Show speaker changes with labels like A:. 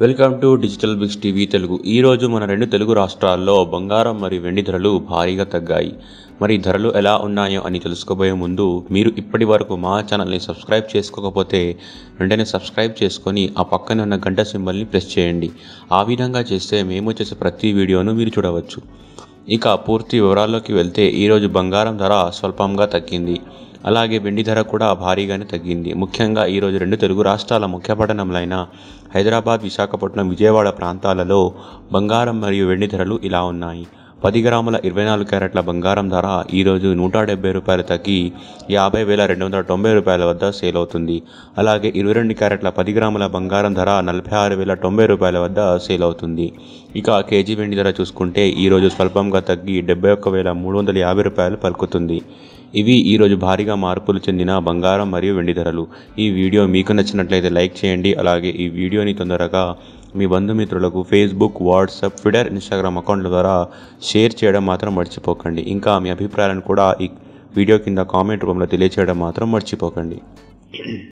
A: welcome to digital Biggs TV Telugu ఈరోజు మన రెండు తెలుగు రాష్ట్రాల్లో బంగారం మరియు వెండి ధరలు భారీగా తగ్గాయి మరి ధరలు ఎలా ఉన్నాయో అని తెలుసుకోబోయే ముందు మీరు ఇప్పటి వరకు మా ఛానల్ని సబ్స్క్రైబ్ చేసుకోకపోతే వెంటనే సబ్స్క్రైబ్ చేసుకొని ఆ పక్కనే ఉన్న గంట సింబల్ని ప్రెస్ చేయండి ఆ విధంగా చేస్తే మేము చేసే ప్రతి వీడియోను మీరు చూడవచ్చు ఇక పూర్తి వివరాల్లోకి వెళ్తే ఈరోజు బంగారం ధర స్వల్పంగా తగ్గింది అలాగే వెండి ధర కూడా భారీగానే తగ్గింది ముఖ్యంగా ఈరోజు రెండు తెలుగు రాష్ట్రాల ముఖ్య పట్టణములైన హైదరాబాద్ విశాఖపట్నం విజయవాడ ప్రాంతాలలో బంగారం మరియు వెండి ధరలు ఇలా ఉన్నాయి పది గ్రాముల ఇరవై నాలుగు క్యారెట్ల బంగారం ధర ఈరోజు నూట డెబ్బై రూపాయలు తగ్గి యాభై వేల రెండు వందల తొంభై రూపాయల వద్ద సేల్ అవుతుంది అలాగే ఇరవై రెండు క్యారెట్ల పది గ్రాముల బంగారం ధర నలభై ఆరు వేల తొంభై రూపాయల వద్ద సేల్ అవుతుంది ఇక కేజీ వెండి ధర చూసుకుంటే ఈరోజు స్వల్పంగా తగ్గి డెబ్బై ఒక్క వేల మూడు వందల యాభై రూపాయలు పలుకుతుంది ఇవి ఈరోజు భారీగా మార్పులు చెందిన బంగారం మరియు వెండి ధరలు ఈ వీడియో మీకు నచ్చినట్లయితే లైక్ చేయండి అలాగే ఈ వీడియోని తొందరగా మీ బంధుమిత్రులకు ఫేస్బుక్ వాట్సాప్ ట్విట్టర్ ఇన్స్టాగ్రామ్ అకౌంట్ల ద్వారా షేర్ చేయడం మాత్రం మర్చిపోకండి ఇంకా మీ అభిప్రాయాలను కూడా ఈ వీడియో కింద కామెంట్ రూపంలో తెలియచేయడం మాత్రం మర్చిపోకండి